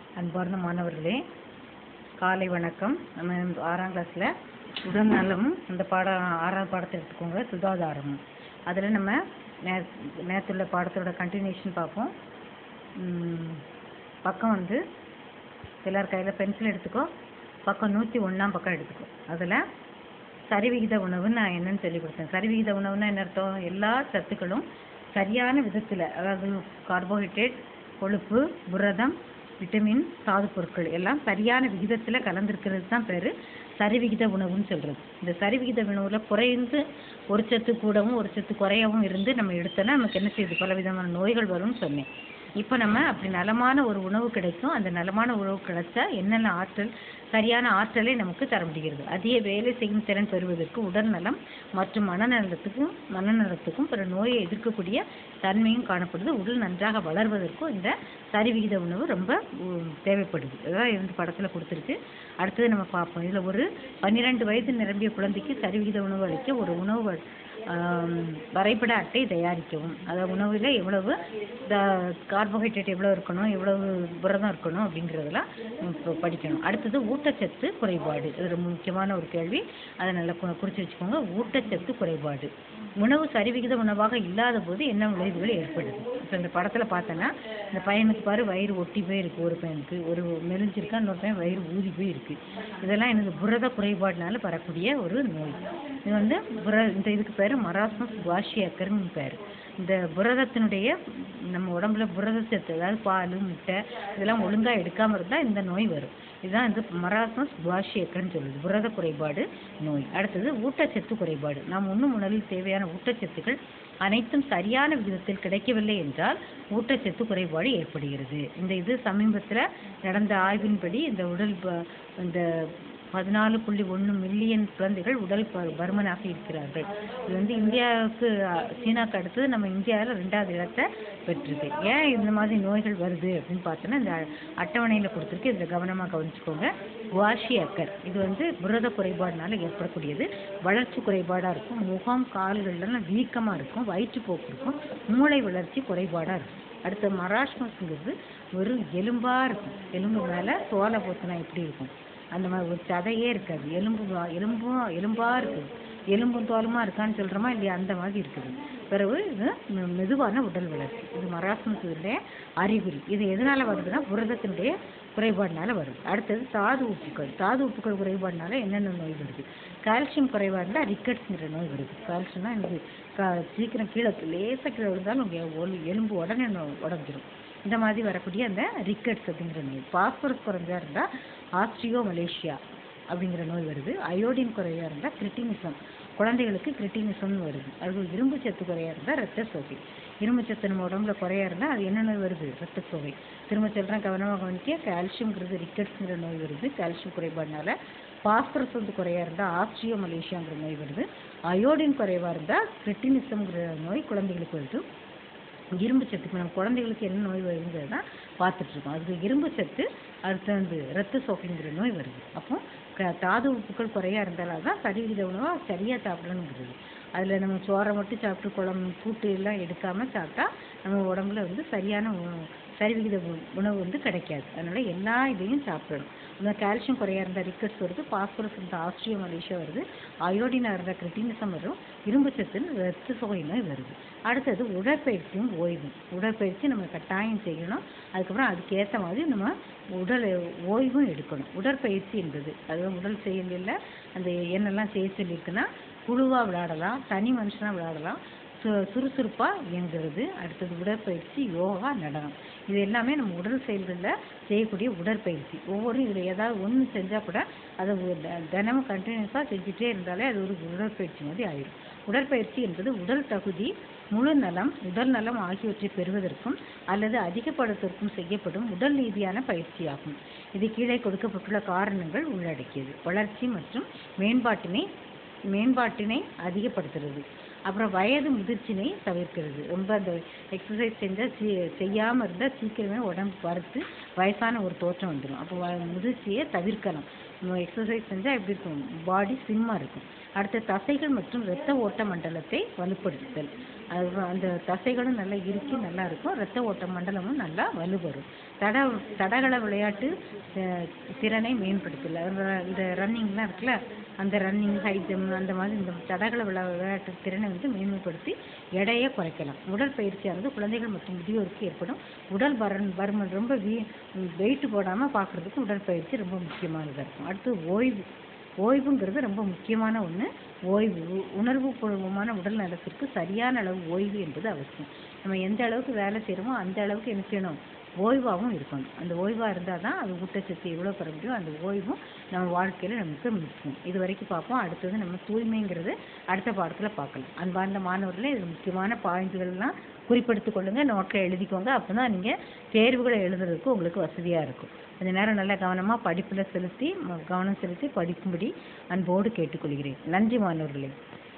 அன்பார்ந்த மாணவர்களே காலை வணக்கம் நம்ம இந்த ஆறாம் கிளாஸில் உடல் நலம் இந்த பாடம் ஆறாவது பாடத்தை எடுத்துக்கோங்க சுகாதாரமும் அதில் நம்ம நே நேற்றுள்ள பாடத்தோட கண்டினியூஷன் பார்ப்போம் ம், பக்கம் வந்து எல்லார் கையில் பென்சில் எடுத்துக்கோ பக்கம் நூற்றி ஒன்றாம் பக்கம் எடுத்துக்கோ அதில் சரிவிகித உணவு நான் என்னன்னு சொல்லி கொடுத்தேன் சரிவிகித உணவுன்னா என்ன அர்த்தம் எல்லா சத்துக்களும் சரியான விதத்தில் அதாவது கார்போஹைட்ரேட் கொழுப்பு புரதம் விட்டமின் தாது பொருட்கள் எல்லாம் சரியான விகிதத்தில் கலந்துருக்கிறது தான் பேர் சரிவிகித உணவுன்னு சொல்கிறது இந்த சரிவிகித உணவில் குறைந்து ஒரு சத்து கூடவும் ஒரு சத்து குறையவும் இருந்து நம்ம எடுத்தோன்னா நமக்கு என்ன செய்யுது பல விதமான நோய்கள் வரும்னு சொன்னேன் இப்போ நம்ம அப்படி நலமான ஒரு உணவு கிடைக்கும் அந்த நலமான உணவு கிடைச்சா என்னென்ன ஆற்றல் சரியான ஆற்றலை நமக்கு தர முடிகிறது அதிக வேலை செய்யும் திறன் பெறுவதற்கு உடல் நலம் மற்றும் மனநலத்துக்கும் மனநலத்துக்கும் பிற நோயை எதிர்க்கக்கூடிய தன்மையும் காணப்படுது உடல் நன்றாக வளர்வதற்கும் இந்த சரிவிகித உணவு ரொம்ப உம், தேவைப்படுது அதான் இந்த படத்தில் கொடுத்துருக்கு அடுத்தது நம்ம பார்ப்போம் இதில் ஒரு பன்னிரெண்டு வயது நிரம்பிய குழந்தைக்கு சரிவிகித உணவு அளிக்க ஒரு உணவு வ- ஆம், வரைபட அட்டை தயாரிக்கவும் அதாவது உணவில் எவ்வளவு கார்போஹைட்ரேட் எவ்வளோ இருக்கணும் எவ்வளவு புரதம் இருக்கணும் அப்படிங்கிறதெல்லாம் இப்போ படிக்கணும் அடுத்தது ஊட்டச்சத்து குறைபாடு இது ரொம்ப முக்கியமான ஒரு கேள்வி அதை நல்லா கு- குறித்து வச்சுக்கோங்க ஊட்டச்சத்து குறைபாடு உணவு சரிவிகித உணவாக இல்லாத போது என்ன விளைவுகள் ஏற்படுது இப்போ இந்த படத்தில் பார்த்தோன்னா இந்த பையனுக்கு பாரு வயிறு ஒட்டி போய் இருக்கு ஒரு பையனுக்கு ஒரு மெலிஞ்சிருக்கா இன்னொரு பையன் வயிறு ஊதி போய் இருக்கு இதெல்லாம் எனக்கு புரத குறைபாடுனால வரக்கூடிய ஒரு நோய் இது வந்து புர இந்த இதுக்கு பேர் மராஸ்மஸ் வாஷியாக்கர்னு பேர் இந்த புரதத்தினுடைய நம்ம உடம்புல புரத சத்து அதாவது பால் முட்டை இதெல்லாம் ஒழுங்காக எடுக்காமல் இருந்தால் இந்த நோய் வரும் இதுதான் இந்த மராஸ்மஸ் வாஷியக்கர்னு சொல்லுது புரத குறைபாடு நோய் அடுத்தது ஊட்டச்சத்து குறைபாடு நாம் உண்ணும் உணவில் தேவையான ஊட்டச்சத்துக்கள் அனைத்தும் சரியான விகிதத்தில் கிடைக்கவில்லை என்றால் ஊட்டச்சத்து குறைபாடு ஏற்படுகிறது இந்த இது சமீபத்தில் நடந்த ஆய்வின்படி இந்த உடல் ப- இந்த பதினாலு புள்ளி ஒன்று மில்லியன் குழந்தைகள் உடல் ப- பருமனாக இருக்கிறார்கள் இது வந்து இந்தியாவுக்கு அஹ், சீனாக்கு அடுத்தது நம்ம இந்தியாவில் ரெண்டாவது இடத்தை பெற்றிருக்கு ஏன் இந்த மாதிரி நோய்கள் வருது அப்படின்னு பார்த்தோன்னா இந்த அ- அட்டவணையில் கொடுத்துருக்கு இதில் கவனமாக கவனிச்சுக்கோங்க குவாஷி அக்கர் இது வந்து புரத குறைபாடுனால ஏற்படக்கூடியது வளர்ச்சி குறைபாடாக இருக்கும் முகம் கால்கள்லாம் வீக்கமாக இருக்கும் வயிற்றுப்போக்கு இருக்கும் மூளை வளர்ச்சி குறைபாடாக இருக்கும் அடுத்து மராஷ்மஸ்ங்கிறது ஒரு எலும்பாக இருக்கும் எலும்பு மேலே தோலை போத்துனா எப்படி இருக்கும் அந்த மாதிரி ஒரு சதையே இருக்காது எலும்பு வா- எலும்பும் எலும்பாக இருக்குது எலும்பும் தோலுமா இருக்கான்னு சொல்கிறோமா இல்லையா அந்த மாதிரி இருக்குது பிறகு இது மெ- மெதுவான உடல் வளர்ச்சி இது மராசமத்துடைய அறிகுறி இது எதனால வருதுன்னா புரதத்தினுடைய குறைபாடுனால வருது அடுத்தது தாது உப்புக்கள் தாது உப்புக்கள் குறைபாடுனால என்னென்ன நோய் வருது கால்சியம் குறைபாடு இருந்தால் ரிக்கட்ஸ்ங்கிற நோய் வருது கால்சியம்னா எனக்கு கா சீக்கிரம் கீழே லேசாக கீழே விழுந்தாலும் உங்க ஒலு- எலும்பு உடனே நொ- உடஞ்சிரும் இந்த மாதிரி வரக்கூடிய அந்த ரிக்கட்ஸ் அப்படிங்கிற நோய் பாஸ்பரஸ் குறைஞ்சா இருந்தால் ஆஸ்ட்ரியோ மலேசியா அப்படிங்கிற நோய் வருது அயோடின் குறையா இருந்தால் கிரிட்டினிசம் குழந்தைகளுக்கு கிரிட்டினிசம்னு வருது அது இரும்பு சத்து குறையா இருந்தால் ரத்த சோகை இரும்பு சத்து நம்ம உடம்புல குறையா இருந்தால் அது என்ன நோய் வருது ரத்த சோகை திரும்ப சொல்கிறேன் கவனமாக கவனிக்க கால்சியம்ங்கிறது ரிக்கட்ஸ்ங்கிற நோய் வருது கால்சியம் குறைபாடுனால பாஸ்பரஸ் வந்து குறையா இருந்தால் ஆஸ்ட்ரியோ மலேசியாங்கிற நோய் வருது அயோடின் குறைவாக இருந்தால் கிரிட்டினிசம்ங்கிற நோய் குழந்தைகளுக்கு வருது இரும்பு சத்து இப்போ நம்ம குழந்தைகளுக்கு என்ன நோய் வருதுங்கிறது தான் பார்த்துட்ருக்கோம் அதுக்கு இரும்பு சத்து அடுத்து வந்து ரத்த சோகைங்கிற நோய் வருது அப்போ க தாது உப்புக்கள் குறையா இருந்தாலும் தான் சரிவிகித உணவாக சரியாக சாப்பிடணுங்கிறது அதில் நம்ம சோறை மட்டும் சாப்பிட்டு குழம்பு கூட்டு எல்லாம் எடுக்காமல் சாப்பிட்டா நம்ம உடம்புல வந்து சரியான உணவு சரிவிகித உ- உணவு வந்து கிடைக்காது அதனால எல்லா இதையும் சாப்பிடணும் இந்த கால்சியம் குறையா இருந்தால் ரிக்கட்ஸ் வருது பாஸ்பரஸ் இருந்தால் ஆஸ்ட்ரியோ மலேசியா வருது அயோடினா இருந்தால் கிரிட்டினிசம் வரும் இரும்பு சத்துன்னு ரத்த சோகை நோய் வருது அடுத்தது உடற்பயிற்சியும் ஓய்வும் உடற்பயிற்சி நம்ம கட்டாயம் செய்யணும் அதுக்கப்புறம் அதுக்கேற்ற மாதிரி நம்ம உடல் ஓய்வும் எடுக்கணும் உடற்பயிற்சி என்பது அதாவது உடல் செயலில் அந்த என்னெல்லாம் செய்ய சொல்லியிருக்குன்னா குழுவாக விளையாடலாம் தனி மனுஷனாக விளையாடலாம் சு சுறுசுறுப்பாக இயங்குறது அடுத்தது உடற்பயிற்சி யோகா நடனம் இது எல்லாமே நம்ம உடல் செயல்களில் செய்யக்கூடிய உடற்பயிற்சி ஒவ்வொரு இதில் ஏதாவது ஒன்று செஞ்சால் கூட அதை ஒரு த- தினமும் கண்டினியூஸாக செஞ்சுட்டே இருந்தாலே அது ஒரு உடற்பயிற்சி மாதிரி ஆயிடும் உடற்பயிற்சி என்பது உடல் தகுதி முழு நலம் உடல் நலம் ஆகியவற்றை பெறுவதற்கும் அல்லது அதிகப்படுத்துவதற்கும் செய்யப்படும் உடல் ரீதியான பயிற்சியாகும் இது கீழே கொடுக்கப்பட்டுள்ள காரணங்கள் உள்ளடக்கியது வளர்ச்சி மற்றும் மேம்பாட்டினை மேம்பாட்டினை அதிகப்படுத்துறது அப்புறம் வயது முதிர்ச்சினை தவிர்க்கிறது ரொம்ப அந்த எக்ஸசைஸ் செஞ்சால் சீ செய்யாமல் இருந்தால் சீக்கிரமே உடம்பு பருத்து வயசான ஒரு தோற்றம் வந்துடும் அப்போ வ- முதிர்ச்சியை தவிர்க்கலாம் எக்ஸசைஸ் செஞ்சால் எப்படி இருக்கும் பாடி ஸ்லிம்மாக இருக்கும் அடுத்த தசைகள் மற்றும் இரத்த ஓட்ட மண்டலத்தை வலுப்படுத்துதல் அது அந்த தசைகளும் நல்லா இறுக்கி நல்லா இருக்கும் ரத்த ஓட்ட மண்டலமும் நல்லா வலுவரும் தட தடகள விளையாட்டு அஹ், திறனை மேம்படுத்தல இந்த ரன்னிங்லாம் இருக்குல்ல அந்த ரன்னிங் ஹை ஜம்ப் அந்த மாதிரி இந்த தடகள விளா விளையாட்டு திறனை வந்து மேன்மைப்படுத்தி எடையை குறைக்கலாம் உடற்பயிற்சியானது குழந்தைகள் மற்றும் முதியோருக்கு ஏற்படும் உடல் பரன் பருமன் ரொம்ப வீ வெயிட் போடாமல் பார்க்குறதுக்கு உடற்பயிற்சி ரொம்ப முக்கியமானதாக இருக்கும் அடுத்து ஓய்வு ஓய்வுங்கிறது ரொம்ப முக்கியமான ஒன்று ஓய்வு உ- உணர்வுபூர்வமான உடல் நலத்திற்கு சரியான அளவு ஓய்வு என்பது அவசியம் நம்ம எந்த அளவுக்கு வேலை செய்கிறோமோ அந்த அளவுக்கு என்ன செய்யணும் ஓய்வாகவும் இருக்கணும் அந்த ஓய்வாக இருந்தால் தான் அது ஊட்டச்சத்து எவ்வளோ பெற முடியும் அந்த ஓய்வும் நம்ம வாழ்க்கையில் நமக்கு முக்கியம் இது வரைக்கும் பார்ப்போம் அடுத்தது நம்ம தூய்மைங்கிறது அடுத்த பாடத்தில் பார்க்கலாம் அன்பார்ந்த மாணவர்களே இது முக்கியமான பாயிண்ட்கள்லாம் குறிப்பெடுத்து கொள்ளுங்க நோட்டில் எழுதிக்கோங்க அப்போ தான் நீங்கள் தேர்வுகளை எழுதுறதுக்கு உங்களுக்கு வசதியாக இருக்கும் கொஞ்ச நேரம் நல்லா கவனமாக படிப்பில் செலுத்தி ம- கவனம் செலுத்தி படிக்கும்படி அன்போடு கேட்டுக்கொள்கிறேன் நன்றி மாணவர்களே